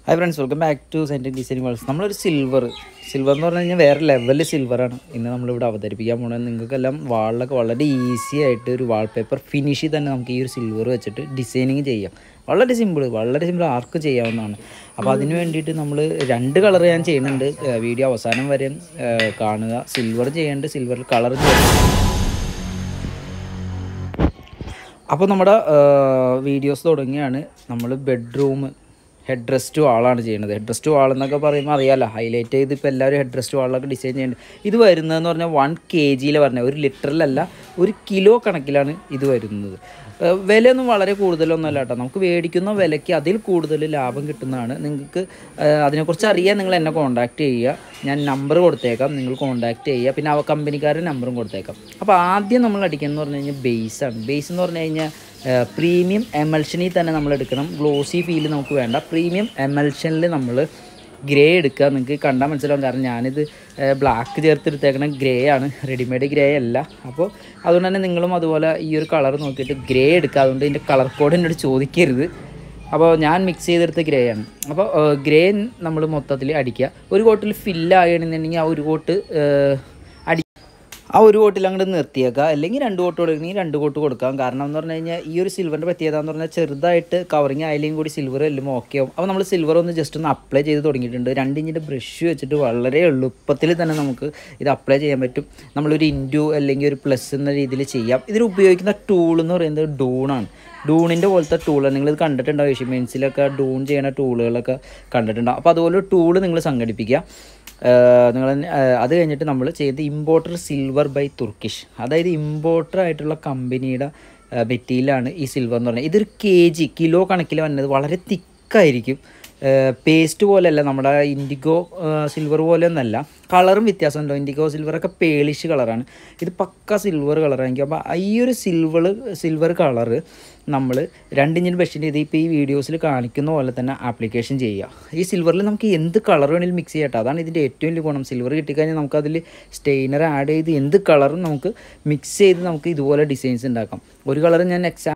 Hi friends welcome back to സെൻറ്റിൻ designing worlds നമ്മളൊരു silver silver എന്ന് പറഞ്ഞു കഴിഞ്ഞാൽ വേറെ ലെവലിൽ സിൽവറാണ് ഇന്ന് നമ്മളിവിടെ അവതരിപ്പിക്കാൻ പോകുന്നത് നിങ്ങൾക്കെല്ലാം വാളിലൊക്കെ വളരെ ഈസി ആയിട്ട് ഒരു വാൾപേപ്പർ ഫിനിഷിൽ തന്നെ നമുക്ക് ഈ ഒരു സിൽവർ വെച്ചിട്ട് ഡിസൈനിങ് ചെയ്യാം വളരെ സിമ്പിൾ വളരെ സിമ്പിൾ ആർക്കും ചെയ്യാവുന്നതാണ് അപ്പോൾ അതിന് വേണ്ടിയിട്ട് നമ്മൾ രണ്ട് കളർ ഞാൻ ചെയ്യുന്നുണ്ട് വീഡിയോ അവസാനം വരെ ഏഹ്, കാണുക സിൽവർ ചെയ്യേണ്ട സിൽവറിൽ കളർ ചെയ്യുന്നുണ്ട് അപ്പോൾ നമ്മുടെ വീഡിയോസ് തുടങ്ങിയാണ് നമ്മൾ ബെഡ്റൂം ഹെഡ് റെസ്റ്റ് വാളാണ് ചെയ്യുന്നത് ഹെഡ് റെസ്റ്റ് വാൾ എന്നൊക്കെ പറയുമ്പോൾ അറിയാമല്ലോ ഹൈലൈറ്റ് ചെയ്ത് ഇപ്പോൾ എല്ലാവരും ഹെഡ് റെസ്റ്റ് വാളൊക്കെ ഡിസൈൻ ചെയ്യുന്നുണ്ട് ഇത് വരുന്നതെന്ന് പറഞ്ഞാൽ വൺ കെ ജിയിൽ പറഞ്ഞ ഒരു ലിറ്ററിലല്ല ഒരു കിലോ കണക്കിലാണ് ഇത് വരുന്നത് ഏഹ് വിലയൊന്നും വളരെ കൂടുതലൊന്നുമല്ല കേട്ടോ നമുക്ക് മേടിക്കുന്ന വിലയ്ക്ക് അതിൽ കൂടുതൽ ലാഭം കിട്ടുന്നതാണ് നിങ്ങൾക്ക് ഏഹ് അതിനെക്കുറിച്ച് അറിയാൻ നിങ്ങൾ എന്നെ കോൺടാക്റ്റ് ചെയ്യുക ഞാൻ നമ്പർ കൊടുത്തേക്കാം നിങ്ങൾ കോൺടാക്റ്റ് ചെയ്യുക പിന്നെ ആ കമ്പനിക്കാരുടെ നമ്പറും കൊടുത്തേക്കാം അപ്പോൾ ആദ്യം നമ്മൾ അടിക്കുന്നത് പറഞ്ഞു കഴിഞ്ഞാൽ ബേസാണ് ബേസ് എന്ന് പറഞ്ഞു കഴിഞ്ഞാൽ പ്രീമിയം എമൽഷനിൽ തന്നെ നമ്മൾ എടുക്കണം ഗ്ലോസി ഫീൽ നമുക്ക് വേണ്ട പ്രീമിയം എമൽഷനിൽ നമ്മൾ ഗ്രേ എടുക്കുക നിങ്ങൾക്ക് കണ്ടാൽ മനസ്സിലാവും കാരണം ഞാനിത് ബ്ലാക്ക് ചേർത്തെടുത്തേക്കണ ഗ്രേ ആണ് റെഡിമെയ്ഡ് ഗ്രേ അല്ല അപ്പോൾ അതുകൊണ്ട് തന്നെ നിങ്ങളും അതുപോലെ ഈ ഒരു കളർ നോക്കിയിട്ട് ഗ്രേ എടുക്കുക അതുകൊണ്ട് ഇതിൻ്റെ കളർ കോഡ് എന്നോട് ചോദിക്കരുത് അപ്പോൾ ഞാൻ മിക്സ് ചെയ്തെടുത്ത ഗ്രേ ആണ് അപ്പോൾ ഗ്രേ നമ്മൾ മൊത്തത്തിൽ അടിക്കുക ഒരു കോട്ടിൽ ഫില്ലാകണമെന്നുണ്ടെങ്കിൽ ആ ഒരു കോട്ട് അടി ആ ഒരു കോട്ടിൽ അങ്ങോട്ട് നിർത്തിയേക്കുക അല്ലെങ്കിൽ രണ്ട് കോട്ട് കൊടുക്കണമെങ്കിൽ രണ്ട് കോട്ട് കൊടുക്കാം കാരണം എന്ന് പറഞ്ഞു കഴിഞ്ഞാൽ ഈ ഒരു സിൽവറിൻ്റെ പ്രത്യേകത എന്ന് പറഞ്ഞാൽ ചെറുതായിട്ട് കവറിങ് ആയാലും കൂടി സിൽവർ എല്ലാം ഓക്കെ ആവും അപ്പോൾ നമ്മൾ സിൽവർ ഒന്ന് ജസ്റ്റ് ഒന്ന് അപ്ലൈ ചെയ്ത് തുടങ്ങിയിട്ടുണ്ട് രണ്ട് ഇഞ്ചിൻ്റെ ബ്രഷ് വെച്ചിട്ട് വളരെ എളുപ്പത്തിൽ തന്നെ നമുക്ക് ഇത് അപ്ലൈ ചെയ്യാൻ പറ്റും നമ്മളൊരു ഇൻറ്റു അല്ലെങ്കിൽ ഒരു പ്ലസ് എന്ന രീതിയിൽ ചെയ്യാം ഇതിൽ ഉപയോഗിക്കുന്ന ടൂൾ എന്ന് പറയുന്നത് ഡൂണാണ് ഡൂണിൻ്റെ പോലത്തെ ടൂളാണ് നിങ്ങളിത് കണ്ടിട്ടുണ്ടാവും ഏഷ്യൻ പെയിൻസിലൊക്കെ ഡൂൺ ചെയ്യുന്ന ടൂളുകളൊക്കെ കണ്ടിട്ടുണ്ടാവും അപ്പോൾ അതുപോലെ ടൂള് നിങ്ങൾ സംഘടിപ്പിക്കുക നിങ്ങൾ അത് കഴിഞ്ഞിട്ട് നമ്മൾ ചെയ്ത് ഇമ്പോർട്ടർ സിൽവർ ബൈ തുർക്കിഷ് അതായത് ഇമ്പോർട്ടർ ആയിട്ടുള്ള കമ്പനിയുടെ മെറ്റീരിയലാണ് ഈ സിൽവർ എന്ന് പറഞ്ഞാൽ ഇതൊരു കെ ജി കിലോ കണക്കിൽ വന്നത് വളരെ തിക്കായിരിക്കും പേസ്റ്റ് പോലെയല്ല നമ്മുടെ ഇൻഡിഗോ സിൽവർ പോലെ ഒന്നല്ല കളറും വ്യത്യാസമുണ്ടോ ഇൻഡിഗോ സിൽവറൊക്കെ പേളിഷ് കളറാണ് ഇത് പക്ക സിൽവർ കളറായിരിക്കും അപ്പോൾ ഈ ഒരു സിൽവർ സിൽവർ കളറ് നമ്മൾ രണ്ടിഞ്ചിൻ ബെഷിൻ്റെ ഇത് ഇപ്പോൾ ഈ വീഡിയോസിൽ കാണിക്കുന്ന പോലെ തന്നെ ആപ്ലിക്കേഷൻ ചെയ്യുക ഈ സിൽവറിൽ നമുക്ക് എന്ത് കളർ വേണമെങ്കിലും മിക്സ് ചെയ്യട്ടെ അതാണ് ഇതിൻ്റെ ഏറ്റവും വലിയ ഗുണം സിൽവർ കിട്ടിക്കഴിഞ്ഞാൽ നമുക്കതിൽ സ്റ്റെയിനർ ആഡ് ചെയ്ത് എന്ത് കളറും നമുക്ക് മിക്സ് ചെയ്ത് നമുക്ക് ഇതുപോലെ ഡിസൈൻസ് ഉണ്ടാക്കാം ഒരു കളർ ഞാൻ എക്സാം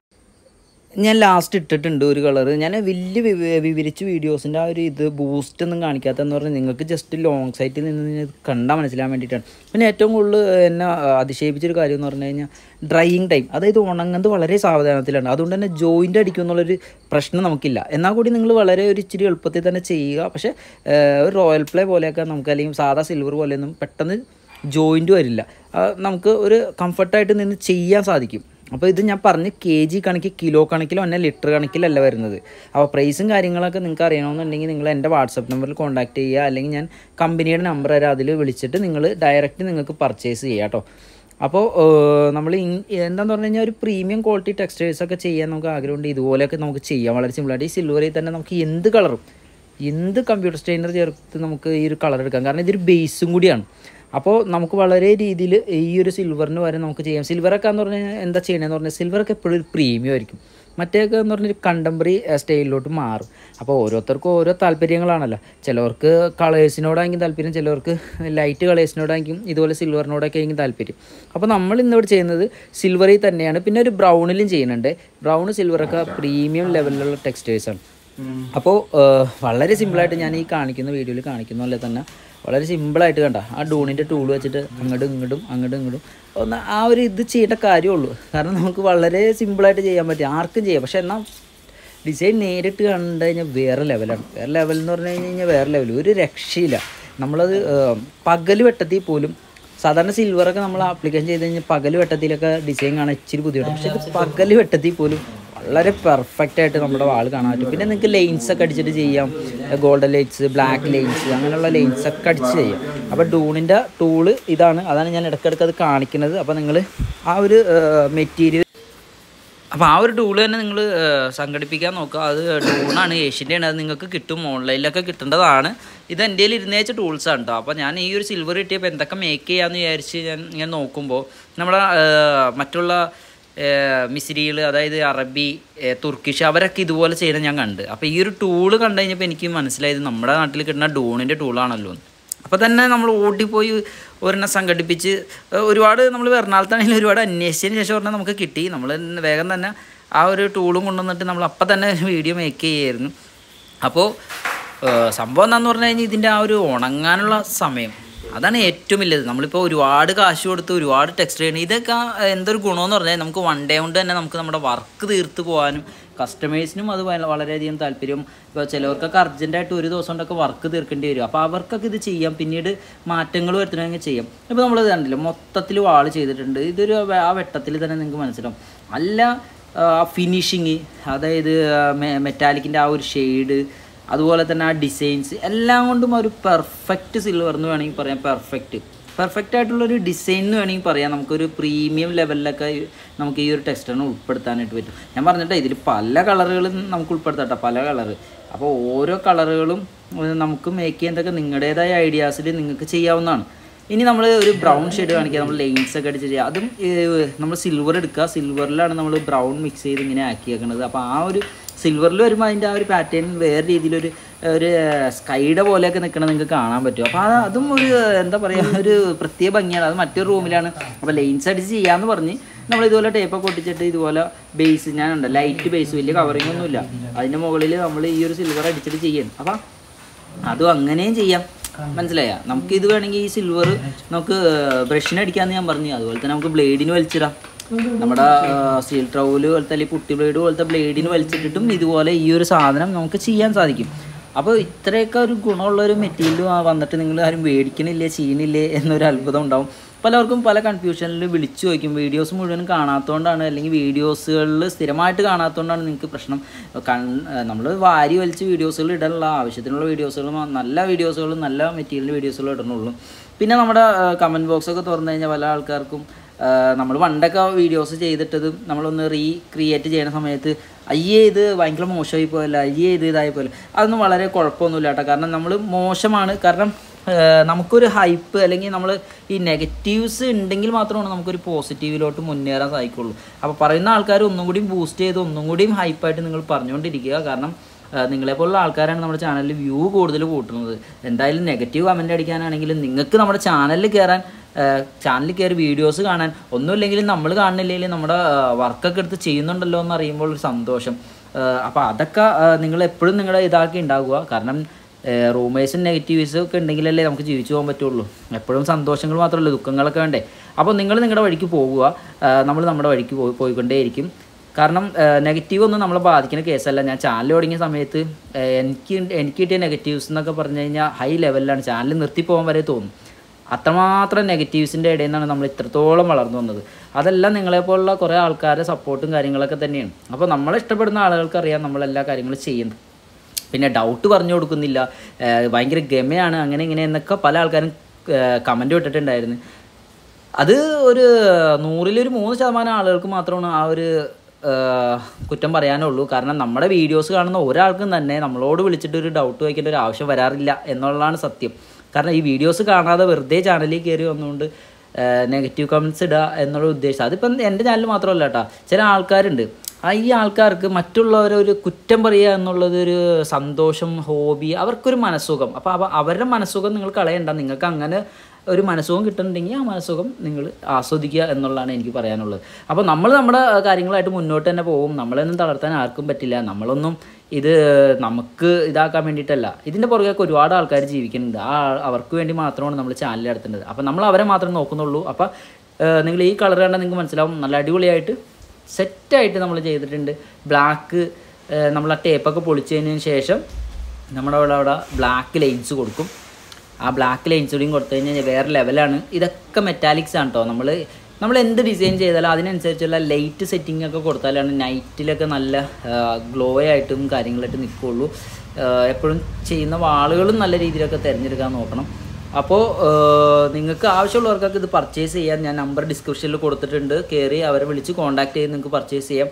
ഞാൻ ലാസ്റ്റ് ഇട്ടിട്ടുണ്ട് ഒരു കളർ ഞാൻ വലിയ വിവ- വിവരിച്ച് വീഡിയോസിൻ്റെ ആ ഒരു ഇത് ബൂസ്റ്റ് ഒന്നും കാണിക്കാത്തതെന്ന് പറഞ്ഞാൽ നിങ്ങൾക്ക് ജസ്റ്റ് ലോങ് സൈറ്റിൽ നിന്ന് ഇത് കണ്ടാൽ മനസ്സിലാൻ വേണ്ടിയിട്ടാണ് പിന്നെ ഏറ്റവും കൂടുതൽ എന്നെ അതിശയിപ്പിച്ചൊരു കാര്യം എന്ന് പറഞ്ഞു കഴിഞ്ഞാൽ ഡ്രൈയിങ് ടൈം അതായത് ഉണങ്ങുന്നത് വളരെ സാവധാനത്തിലാണ് അതുകൊണ്ട് തന്നെ ജോയിൻ്റ് അടിക്കും എന്നുള്ളൊരു പ്രശ്നം നമുക്കില്ല എന്നാൽ കൂടി നിങ്ങൾ വളരെ ഒരു ഇച്ചിരി എളുപ്പത്തിൽ തന്നെ ചെയ്യുക പക്ഷേ ഏഹ്, ഒരു റോയൽ പ്ലേ പോലെയൊക്കെ നമുക്ക് അല്ലെങ്കിൽ സാധാ സിൽവർ പോലെയൊന്നും പെട്ടെന്ന് ജോയിൻറ്റ് വരില്ല ആ, നമുക്ക് ഒരു കംഫർട്ടായിട്ട് നിന്ന് ചെയ്യാൻ സാധിക്കും അപ്പോൾ ഇത് ഞാൻ പറഞ്ഞ് കെ ജി കണക്ക് കിലോ കണക്കിലോ തന്നെ ലിറ്റർ കണക്കിലല്ല വരുന്നത് അപ്പോൾ പ്രൈസും കാര്യങ്ങളൊക്കെ നിങ്ങൾക്ക് അറിയണമെന്നുണ്ടെങ്കിൽ നിങ്ങൾ എൻ്റെ വാട്സപ്പ് നമ്പറിൽ കോൺടാക്ട് ചെയ്യുക അല്ലെങ്കിൽ ഞാൻ കമ്പനിയുടെ നമ്പർ തരാം അതിൽ വിളിച്ചിട്ട് നിങ്ങൾ ഡയറക്റ്റ് നിങ്ങൾക്ക് പർച്ചേസ് ചെയ്യാം കേട്ടോ അപ്പോൾ നമ്മൾ എന്താന്ന് പറഞ്ഞു കഴിഞ്ഞാൽ ഒരു പ്രീമിയം ക്വാളിറ്റി ടെക്സ്റ്റൈൽസ് ഒക്കെ ചെയ്യാൻ നമുക്ക് ആഗ്രഹമുണ്ട് ഇതുപോലെയൊക്കെ നമുക്ക് ചെയ്യാം വളരെ സിമ്പിളായിട്ട് ഈ സിൽവറിൽ തന്നെ നമുക്ക് എന്ത് കളറും എന്ത് കമ്പ്യൂട്ടർ സ്റ്റെയിനർ ചേർത്ത് നമുക്ക് ഈ ഒരു കളർ എടുക്കാം കാരണം ഇതൊരു ബേസും കൂടിയാണ് അപ്പോൾ നമുക്ക് വളരെ രീതിയിൽ ഈ ഒരു സിൽവറിന് വരെ നമുക്ക് ചെയ്യാം സിൽവറൊക്കെ എന്ന് പറഞ്ഞാൽ എന്താ ചെയ്യണമെന്ന് പറഞ്ഞാൽ സിൽവറൊക്കെ എപ്പോഴും ഒരു പ്രീമിയം ആയിരിക്കും മറ്റേയൊക്കെ എന്ന് പറഞ്ഞാൽ കണ്ടംപററി സ്റ്റൈലിലോട്ട് മാറും അപ്പോൾ ഓരോരുത്തർക്കും ഓരോ താല്പര്യങ്ങളാണല്ലോ ചിലവർക്ക് കളേഴ്സിനോടായിരിക്കും താല്പര്യം ചിലവർക്ക് ലൈറ്റ് കളേഴ്സിനോടായിരിക്കും ഇതുപോലെ സിൽവറിനോടൊക്കെ ആയിരിക്കും താല്പര്യം അപ്പോൾ നമ്മൾ ഇന്നിവിടെ ചെയ്യുന്നത് സിൽവറിൽ തന്നെയാണ് പിന്നെ ഒരു ബ്രൗണിലും ചെയ്യുന്നുണ്ട് ബ്രൗൺ സിൽവറൊക്കെ പ്രീമിയം ലെവലിലുള്ള ടെക്സ്റ്റൈൽസാണ് അപ്പോൾ വളരെ സിമ്പിളായിട്ട് ഞാൻ ഈ കാണിക്കുന്ന വീഡിയോയിൽ കാണിക്കുന്ന പോലെ തന്നെ വളരെ സിമ്പിളായിട്ട് കണ്ട ആ ഡൂണിൻ്റെ ടൂൾ വെച്ചിട്ട് അങ്ങോട്ടും ഇങ്ങോട്ടും അങ്ങോട്ടും ഇങ്ങോട്ടും ഒന്ന് ആ ഒരു ഇത് ചെയ്യേണ്ട കാര്യമുള്ളൂ കാരണം നമുക്ക് വളരെ സിമ്പിളായിട്ട് ചെയ്യാൻ പറ്റും ആർക്കും ചെയ്യാം പക്ഷെ എന്നാൽ ഡിസൈൻ നേരിട്ട് കണ്ടു കഴിഞ്ഞാൽ വേറെ ലെവലാണ് വേറെ ലെവൽ എന്ന് പറഞ്ഞു കഴിഞ്ഞാൽ വേറെ ലെവൽ ഒരു രക്ഷയില്ല നമ്മളത് പകൽ വെട്ടത്തിൽ പോലും സാധാരണ സിൽവറൊക്കെ നമ്മൾ ആപ്ലിക്കേഷൻ ചെയ്ത് കഴിഞ്ഞാൽ പകൽ വെട്ടത്തിലൊക്കെ ഡിസൈൻ കാണാൻ ഇച്ചിരി ബുദ്ധിമുട്ട് പക്ഷേ ഇത് പകൽ വെട്ടത്തിൽ പോലും വളരെ പെർഫെക്റ്റ് ആയിട്ട് നമ്മുടെ വാൾ കാണാൻ പറ്റും പിന്നെ നിങ്ങൾക്ക് ലൈൻസ് ഒക്കെ അടിച്ചിട്ട് ചെയ്യാം ഗോൾഡൻ ലൈൻസ് ബ്ലാക്ക് ലൈൻസ് അങ്ങനെയുള്ള ലൈൻസ് ഒക്കെ അടിച്ച് ചെയ്യാം അപ്പോൾ ഡൂണിൻ്റെ ടൂള് ഇതാണ് അതാണ് ഞാൻ ഇടയ്ക്കിടയ്ക്ക് അത് കാണിക്കുന്നത് അപ്പോൾ നിങ്ങൾ ആ ഒരു മെറ്റീരിയൽ അപ്പോൾ ആ ഒരു ടൂള് തന്നെ നിങ്ങൾ സംഘടിപ്പിക്കാൻ നോക്കുക അത് ഡൂണാണ് ഏഷ്യൻ്റെയാണ് അത് നിങ്ങൾക്ക് കിട്ടും ഓൺലൈനിലൊക്കെ കിട്ടേണ്ടതാണ് ഇത് എൻ്റെ കയ്യിൽ ഇരുന്ന് വെച്ച ടൂൾസാണ് കേട്ടോ അപ്പോൾ ഞാൻ ഈ ഒരു സിൽവർ കിട്ടിയപ്പോൾ എന്തൊക്കെ മേക്ക് ചെയ്യാമെന്ന് വിചാരിച്ച് ഞാൻ ഇങ്ങനെ നോക്കുമ്പോൾ നമ്മുടെ ഏഹ്, മറ്റുള്ള മിസിരികൾ അതായത് അറബി ഏഹ്, തുർക്കിഷ് അവരൊക്കെ ഇതുപോലെ ചെയ്യുന്നത് ഞാൻ കണ്ട് അപ്പോൾ ഈ ഒരു ടൂള് കണ്ടു കഴിഞ്ഞപ്പോൾ എനിക്ക് മനസ്സിലായത് നമ്മുടെ നാട്ടിൽ കിട്ടുന്ന ഡൂണിൻ്റെ ടൂളാണല്ലോ എന്ന്. അപ്പോൾ തന്നെ നമ്മൾ ഓടിപ്പോയി ഒരെണ്ണം സംഘടിപ്പിച്ച് ഏഹ് ഒരുപാട് നമ്മൾ എറണാകുളത്താണെങ്കിലും ഒരുപാട് അന്വേഷിച്ചതിന് ശേഷം ഒരെണ്ണം നമുക്ക് കിട്ടി നമ്മൾ വേഗം തന്നെ ആ ഒരു ടൂളും കൊണ്ടുവന്നിട്ട് നമ്മൾ അപ്പം തന്നെ വീഡിയോ മേക്ക് ചെയ്യായിരുന്നു അപ്പോൾ ഏഹ്, സംഭവം എന്താന്ന് പറഞ്ഞു കഴിഞ്ഞാൽ ഇതിൻ്റെ ആ ഒരു ഉണങ്ങാനുള്ള സമയം അതാണ് ഏറ്റവും വലിയത് നമ്മളിപ്പോൾ ഒരുപാട് കാശ് കൊടുത്ത് ഒരുപാട് ടെക്സ്റ്റ് ചെയ്യണം ഇതൊക്കെ എന്തൊരു ഗുണമെന്ന് പറഞ്ഞാൽ നമുക്ക് വൺ ഡേ കൊണ്ട് തന്നെ നമുക്ക് നമ്മുടെ വർക്ക് തീർത്ത് പോകാനും കസ്റ്റമേഴ്സിനും അത് വല- വളരെയധികം താല്പര്യം ഇപ്പോൾ ചിലവർക്കൊക്കെ അർജൻറ്റായിട്ട് ഒരു ദിവസം കൊണ്ടൊക്കെ വർക്ക് തീർക്കേണ്ടി വരും അപ്പോൾ അവർക്കൊക്കെ ഇത് ചെയ്യാം പിന്നീട് മാറ്റങ്ങൾ വരുത്തണമെങ്കിൽ ചെയ്യാം ഇപ്പോൾ നമ്മളത് കണ്ടില്ല മൊത്തത്തിൽ വാൾ ചെയ്തിട്ടുണ്ട് ഇതൊരു വെ- ആ വെട്ടത്തിൽ തന്നെ നിങ്ങൾക്ക് മനസ്സിലാവും അല്ല ഫിനിഷിങ് അതായത് മെറ്റാലിക്കിൻ്റെ ആ ഒരു ഷെയ്ഡ് അതുപോലെ തന്നെ ആ ഡിസൈൻസ് എല്ലാം കൊണ്ടും ഒരു പെർഫെക്റ്റ് സിൽവർ എന്ന് വേണമെങ്കിൽ പറയാം പെർഫെക്റ്റ് പെർഫെക്റ്റ് ആയിട്ടുള്ളൊരു ഡിസൈൻ എന്ന് വേണമെങ്കിൽ പറയാം നമുക്കൊരു പ്രീമിയം ലെവലിലൊക്കെ നമുക്ക് ഈ ഒരു ടെക്സ്റ്ററിനെ ഉൾപ്പെടുത്താനായിട്ട് പറ്റും ഞാൻ പറഞ്ഞിട്ട് ഇതിൽ പല കളറുകളും നമുക്ക് ഉൾപ്പെടുത്താം പല കളറ് അപ്പോൾ ഓരോ കളറുകളും ഏഹ്, നമുക്ക് മേക്ക് ചെയ്യുന്നതൊക്കെ നിങ്ങളുടേതായ ഐഡിയാസിൽ നിങ്ങൾക്ക് ചെയ്യാവുന്നതാണ് ഇനി നമ്മൾ ഒരു ബ്രൗൺ ഷെയ്ഡ് കാണിക്കുക നമ്മൾ ലൈൻസ് ഒക്കെ അടിച്ച് ചെയ്യുക അതും നമ്മൾ സിൽവർ എടുക്കുക സിൽവറിലാണ് നമ്മൾ ബ്രൗൺ മിക്സ് ചെയ്ത് ഇങ്ങനെ ആക്കിയേക്കുന്നത് അപ്പോൾ ആ ഒരു സിൽവറിൽ വരുമ്പോൾ അതിൻ്റെ ആ ഒരു പാറ്റേൺ വേറെ രീതിയിലൊരു ഒരു സ്കൈയുടെ പോലെയൊക്കെ നിൽക്കണം നിങ്ങൾക്ക് കാണാൻ പറ്റും അപ്പോൾ അത് അതും ഒരു എന്താ പറയുക ഒരു പ്രത്യേക ഭംഗിയാണ് അത് മറ്റൊരു റൂമിലാണ് അപ്പോൾ ലൈൻസ് അടിച്ച് ചെയ്യാമെന്ന് പറഞ്ഞ് നമ്മൾ ഇതുപോലെ ടേപ്പൊക്കെ ഒട്ടിച്ചിട്ട് ഇതുപോലെ ബേസ് ഞാനുണ്ട് ലൈറ്റ് ബേസ് വലിയ കവറിങ് ഒന്നുമില്ല അതിൻ്റെ മുകളിൽ നമ്മൾ ഈ ഒരു സിൽവർ അടിച്ചിട്ട് ചെയ്യണം അപ്പം അതും അങ്ങനെയും ചെയ്യാം മനസ്സിലായ നമുക്ക് ഇത് വേണമെങ്കിൽ ഈ സിൽവർ നമുക്ക് ബ്രഷിന് അടിക്കാമെന്ന് ഞാൻ പറഞ്ഞു അതുപോലെ തന്നെ നമുക്ക് ബ്ലേഡിന് വലിച്ചിടാം നമ്മുടെ സ്റ്റീൽ ട്രൗല് പോലത്തെ അല്ലെങ്കിൽ പുട്ടി ബ്ലേഡ് പോലത്തെ ബ്ലേഡിന് വലിച്ചിട്ടിട്ടും ഇതുപോലെ ഈ ഒരു സാധനം നമുക്ക് ചെയ്യാൻ സാധിക്കും അപ്പോൾ ഇത്രയൊക്കെ ഒരു ഗുണമുള്ള ഒരു മെറ്റീരിയൽ വന്നിട്ട് നിങ്ങൾ ആരും മേടിക്കണില്ലേ ചെയ്യണില്ലേ എന്നൊരു അത്ഭുതം ഉണ്ടാവും പലർക്കും പല കൺഫ്യൂഷനിൽ വിളിച്ചു ചോദിക്കും വീഡിയോസ് മുഴുവൻ കാണാത്തതുകൊണ്ടാണ് അല്ലെങ്കിൽ വീഡിയോസുകളിൽ സ്ഥിരമായിട്ട് കാണാത്തതുകൊണ്ടാണ് നിങ്ങൾക്ക് പ്രശ്നം കൺ നമ്മൾ വാരി വലിച്ച് വീഡിയോസുകൾ ഇടാനുള്ള ആവശ്യത്തിനുള്ള വീഡിയോസുകൾ നല്ല വീഡിയോസുകളും നല്ല മെറ്റീരിയൽ വീഡിയോസുകൾ ഇടണുള്ളൂ പിന്നെ നമ്മുടെ കമൻറ്റ് ബോക്സൊക്കെ തുറന്നു കഴിഞ്ഞാൽ പല ആൾക്കാർക്കും നമ്മൾ പണ്ടൊക്കെ വീഡിയോസ് ചെയ്തിട്ടതും നമ്മളൊന്ന് റീ ക്രിയേറ്റ് ചെയ്യുന്ന സമയത്ത് അയ്യേ ഇത് ഭയങ്കര മോശമായി പോയല്ല അയ്യേ ഇത് ഇതായി പോയല്ല അതൊന്നും വളരെ കുഴപ്പമൊന്നുമില്ല കേട്ടോ കാരണം നമ്മൾ മോശമാണ് കാരണം ഏഹ് നമുക്കൊരു ഹൈപ്പ് അല്ലെങ്കിൽ നമ്മൾ ഈ നെഗറ്റീവ്സ് ഉണ്ടെങ്കിൽ മാത്രമാണ് നമുക്കൊരു പോസിറ്റീവിലോട്ട് മുന്നേറാൻ സാധിക്കുള്ളൂ അപ്പോൾ പറയുന്ന ആൾക്കാർ ഒന്നും കൂടിയും ബൂസ്റ്റ് ചെയ്ത് ഒന്നും കൂടിയും ഹൈപ്പായിട്ട് നിങ്ങൾ പറഞ്ഞുകൊണ്ടിരിക്കുക കാരണം ഏഹ് നിങ്ങളെപ്പോലുള്ള ആൾക്കാരാണ് നമ്മുടെ ചാനലിൽ വ്യൂ കൂടുതൽ കൂട്ടുന്നത് എന്തായാലും നെഗറ്റീവ് കമൻറ്റ് അടിക്കാനാണെങ്കിലും നിങ്ങൾക്ക് നമ്മുടെ ചാനലിൽ കയറാൻ ചാനലിൽ കയറി വീഡിയോസ് കാണാൻ ഒന്നുമില്ലെങ്കിലും നമ്മൾ കാണുന്നില്ലെങ്കിലും നമ്മുടെ വർക്കൊക്കെ എടുത്ത് ചെയ്യുന്നുണ്ടല്ലോ എന്ന് അറിയുമ്പോൾ ഒരു സന്തോഷം അപ്പോൾ അതൊക്കെ നിങ്ങൾ എപ്പോഴും നിങ്ങളുടെ ഇതാക്കി ഉണ്ടാകുക കാരണം റൂമേഴ്സും നെഗറ്റീവ്സും ഒക്കെ ഉണ്ടെങ്കിലല്ലേ നമുക്ക് ജീവിച്ചു പോകാൻ പറ്റുള്ളൂ എപ്പോഴും സന്തോഷങ്ങൾ മാത്രമല്ല ദുഃഖങ്ങളൊക്കെ വേണ്ടേ അപ്പോൾ നിങ്ങൾ നിങ്ങളുടെ വഴിക്ക് പോകുക നമ്മൾ നമ്മുടെ വഴിക്ക് പോയി പോയിക്കൊണ്ടേയിരിക്കും കാരണം നെഗറ്റീവ് ഒന്നും നമ്മളെ ബാധിക്കുന്ന കേസല്ല ഞാൻ ചാനൽ തുടങ്ങിയ സമയത്ത് ഏഹ് എനിക്ക് എനിക്ക് കിട്ടിയ നെഗറ്റീവ്സ് എന്നൊക്കെ പറഞ്ഞു കഴിഞ്ഞാൽ ഹൈ ലെവലിലാണ് ചാനൽ നിർത്തി പോകാൻ വരെ തോന്നും അത്രമാത്രം നെഗറ്റീവ്സിൻ്റെ ഇടയിൽ നിന്നാണ് നമ്മൾ ഇത്രത്തോളം വളർന്നു വന്നത് അതെല്ലാം നിങ്ങളെപ്പോലുള്ള കുറേ ആൾക്കാരുടെ സപ്പോർട്ടും കാര്യങ്ങളൊക്കെ തന്നെയാണ് അപ്പോൾ നമ്മളെ ഇഷ്ടപ്പെടുന്ന ആളുകൾക്ക് അറിയാം നമ്മളെല്ലാ കാര്യങ്ങളും ചെയ്യുന്നത് പിന്നെ ഡൗട്ട് പറഞ്ഞു കൊടുക്കുന്നില്ല ഏഹ് ഭയങ്കര ഗമയാണ് അങ്ങനെ ഇങ്ങനെ എന്നൊക്കെ പല ആൾക്കാരും കമൻറ്റ് വിട്ടിട്ടുണ്ടായിരുന്നു അത് ഒരു നൂറിലൊരു മൂന്ന് ശതമാനം ആളുകൾക്ക് മാത്രമാണ് ആ ഒരു ഏഹ്, കുറ്റം പറയാനുള്ളൂ കാരണം നമ്മുടെ വീഡിയോസ് കാണുന്ന ഒരാൾക്കും തന്നെ നമ്മളോട് വിളിച്ചിട്ട് ഒരു ഡൗട്ട് ചോദിക്കേണ്ട ഒരു ആവശ്യം വരാറില്ല എന്നുള്ളതാണ് സത്യം കാരണം ഈ വീഡിയോസ് കാണാതെ വെറുതെ ചാനലിൽ കയറി വന്നുകൊണ്ട് നെഗറ്റീവ് കമൻറ്റ്സ് ഇടുക എന്നുള്ള ഉദ്ദേശം അതിപ്പം എൻ്റെ ചാനൽ മാത്രമല്ല കേട്ടോ ചില ആൾക്കാരുണ്ട് ആ ഈ ആൾക്കാർക്ക് മറ്റുള്ളവരെ ഒരു കുറ്റം പറയുക എന്നുള്ളത് ഒരു സന്തോഷം ഹോബി അവർക്കൊരു മനസ്സുഖം അപ്പോൾ അവ അവരുടെ മനസ്സുഖം നിങ്ങൾ കളയണ്ട നിങ്ങൾക്ക് അങ്ങനെ ഒരു മനസ്സുഖം കിട്ടുന്നുണ്ടെങ്കിൽ ആ മനസ്സുഖം നിങ്ങൾ ആസ്വദിക്കുക എന്നുള്ളതാണ് എനിക്ക് പറയാനുള്ളത് അപ്പോൾ നമ്മൾ നമ്മുടെ കാര്യങ്ങളായിട്ട് മുന്നോട്ട് തന്നെ പോകും നമ്മളൊന്നും തളർത്താൻ ആർക്കും പറ്റില്ല നമ്മളൊന്നും ഇത് നമുക്ക് ഇതാക്കാൻ വേണ്ടിയിട്ടല്ല ഇതിൻ്റെ പുറകെയൊക്കെ ഒരുപാട് ആൾക്കാർ ജീവിക്കുന്നുണ്ട് ആ അവർക്ക് വേണ്ടി മാത്രമാണ് നമ്മൾ ചാനൽ നടത്തേണ്ടത് അപ്പോൾ നമ്മൾ അവരെ മാത്രം നോക്കുന്നുള്ളൂ അപ്പോൾ നിങ്ങൾ ഈ കളർ കണ്ടാൽ നിങ്ങൾക്ക് മനസ്സിലാവും നല്ല അടിപൊളിയായിട്ട് സെറ്റായിട്ട് നമ്മൾ ചെയ്തിട്ടുണ്ട് ബ്ലാക്ക് നമ്മൾ ആ ടേപ്പൊക്കെ പൊളിച്ചതിന് ശേഷം നമ്മുടെ അവിടെ അവിടെ ബ്ലാക്ക് ലൈൻസ് കൊടുക്കും ആ ബ്ലാക്ക് ലൈൻസ് കൂടിയും കൊടുത്തു കഴിഞ്ഞാൽ വേറെ ലെവലാണ് ഇതൊക്കെ മെറ്റാലിക്സ് ആണ് കേട്ടോ നമ്മൾ നമ്മൾ എന്ത് ഡിസൈൻ ചെയ്താലും അതിനനുസരിച്ചുള്ള ലൈറ്റ് സെറ്റിംഗ് ഒക്കെ കൊടുത്താലാണ് നൈറ്റിലൊക്കെ നല്ല ഗ്ലോ ആയിട്ടും കാര്യങ്ങളായിട്ട് നിൽക്കുകയുള്ളൂ എപ്പോഴും ചെയ്യുന്ന വാളുകളും നല്ല രീതിയിലൊക്കെ തിരഞ്ഞെടുക്കാൻ നോക്കണം അപ്പോൾ നിങ്ങൾക്ക് ആവശ്യമുള്ളവർക്കൊക്കെ ഇത് പർച്ചേസ് ചെയ്യാൻ ഞാൻ നമ്പർ ഡിസ്ക്രിപ്ഷനിൽ കൊടുത്തിട്ടുണ്ട് കയറി അവരെ വിളിച്ച് കോൺടാക്ട് ചെയ്ത് നിങ്ങൾക്ക് പർച്ചേസ് ചെയ്യാം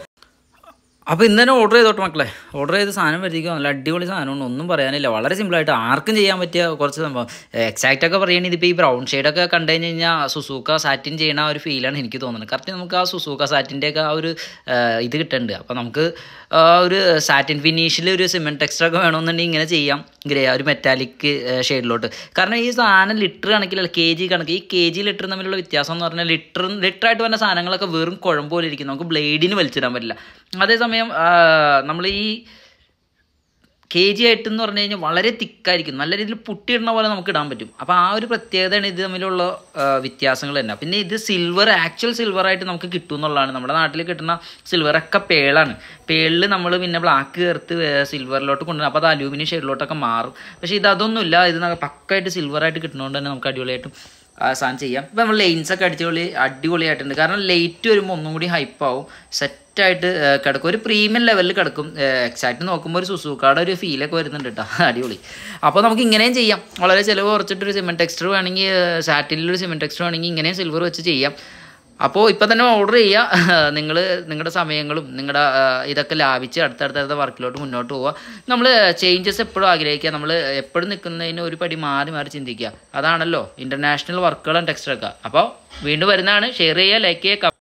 അപ്പോൾ ഇന്ന് തന്നെ ഓർഡർ ചെയ്തോട്ടെ മക്കളെ ഓർഡർ ചെയ്ത് സാധനം വരുത്തിക്കുക നല്ല അടിപൊളി സാധനമാണ് ഒന്നും പറയാനില്ല വളരെ സിമ്പിളായിട്ട് ആർക്കും ചെയ്യാൻ പറ്റിയ കുറച്ച് സംഭവം എക്സാക്റ്റ് ഒക്കെ പറയുകയാണെങ്കിൽ ഇതിപ്പോൾ ഈ ബ്രൗൺ ഷെയ്ഡൊക്കെ കണ്ടു കഴിഞ്ഞ് കഴിഞ്ഞാൽ സുസൂക്ക സാറ്റിൻ ചെയ്യണ ആ ഒരു ഫീലാണ് എനിക്ക് തോന്നുന്നത് കറക്റ്റ് നമുക്ക് ആ സുസൂക്ക സാറ്റിൻ്റെ ഒക്കെ ആ ഒരു ആ, ഇത് കിട്ടുന്നുണ്ട് അപ്പോൾ നമുക്ക് ആ ഒരു സാറ്റിൻ ഫിനിഷിൽ ഒരു സിമെൻറ്റ് ടെക്സ്റ്റർ ഒക്കെ വേണമെന്നുണ്ടെങ്കിൽ ഇങ്ങനെ ചെയ്യാം ഗ്രേ ഒരു മെറ്റാലിക് ഷെയ്ഡിലോട്ട് കാരണം ഈ സാധനം ലിറ്റർ കണക്കിലല്ല കെ ജി കണക്ക് ഈ കെ ജി ലിറ്റർ തമ്മിലുള്ള വ്യത്യാസം എന്ന് പറഞ്ഞാൽ ലിറ്റർ ലിറ്ററായിട്ട് വരുന്ന സാധനങ്ങളൊക്കെ വെറും കുഴമ്പ് പോലെ ഇരിക്കും നമുക്ക് ബ്ലേഡിന് വലിച്ചിടാൻ പറ്റില്ല അതേസമയം നമ്മൾ ഈ കെ ജി ആയിട്ട് എന്ന് പറഞ്ഞു കഴിഞ്ഞാൽ വളരെ തിക്കായിരിക്കും നല്ല രീതിയിൽ പുട്ടിയിടുന്ന പോലെ നമുക്ക് ഇടാൻ പറ്റും അപ്പോൾ ആ ഒരു പ്രത്യേകതയാണ് ഇത് തമ്മിലുള്ള ആ, വ്യത്യാസങ്ങൾ തന്നെ പിന്നെ ഇത് സിൽവർ ആക്ച്വൽ സിൽവർ ആയിട്ട് നമുക്ക് കിട്ടും എന്നുള്ളതാണ് നമ്മുടെ നാട്ടിൽ കിട്ടുന്ന സിൽവറൊക്കെ പേളാണ് പേളിൽ നമ്മൾ പിന്നെ ബ്ലാക്ക് ചേർത്ത് സിൽവറിലോട്ട് കൊണ്ടുവരും അപ്പോൾ അത് അലൂമിനിയം ഷെയ്ഡിലോട്ടൊക്കെ മാറും പക്ഷേ ഇത് അതൊന്നുമില്ല ഇത് ന- പക്കായിട്ട് സിൽവറായിട്ട് കിട്ടുന്നതുകൊണ്ട് തന്നെ നമുക്ക് അടിപൊളിയായിട്ടും ആ സാധനം ചെയ്യാം ഇപ്പം നമ്മൾ ലെയിൻസ് ഒക്കെ അടിച്ചുപൊളി അടിപൊളിയായിട്ടുണ്ട് കാരണം ലൈറ്റ് വരുമ്പോൾ ഒന്നും കൂടി ഹൈപ്പാവും സെറ്റായിട്ട് കിടക്കും ഒരു പ്രീമിയം ലെവലിൽ കിടക്കും എക്സാക്ട് നോക്കുമ്പോൾ ഒരു സുസൂക്കാടെ ഒരു ഫീലൊക്കെ വരുന്നുണ്ട് കേട്ടോ അടിപൊളി അപ്പോൾ നമുക്ക് ഇങ്ങനെയും ചെയ്യാം വളരെ ചിലവ് കുറച്ചിട്ടൊരു സിമെൻറ്റ് ടെക്സ്റ്റർ വേണമെങ്കിൽ സാറ്റിലൊരു സിമെൻറ്റ് ടെക്സ്റ്റർ വേണമെങ്കിൽ ഇങ്ങനെയും സിൽവർ വെച്ച് ചെയ്യാം അപ്പോൾ ഇപ്പം തന്നെ ഓർഡർ ചെയ്യുക നിങ്ങൾ നിങ്ങളുടെ സമയങ്ങളും നിങ്ങളുടെ ഇതൊക്കെ ലാഭിച്ച് അടുത്തടുത്ത വർക്കിലോട്ട് മുന്നോട്ട് പോവുക നമ്മൾ ചേഞ്ചസ് എപ്പോഴും ആഗ്രഹിക്കുക നമ്മൾ എപ്പോഴും നിൽക്കുന്നതിന് ഒരു പടി മാറി മാറി ചിന്തിക്കുക അതാണല്ലോ ഇൻ്റർനാഷണൽ വർക്കുകളും ടെക്സ്റ്ററൊക്കെ അപ്പോൾ വീണ്ടും വരുന്നതാണ് ഷെയർ ചെയ്യുക ലൈക്ക് ചെയ്യുക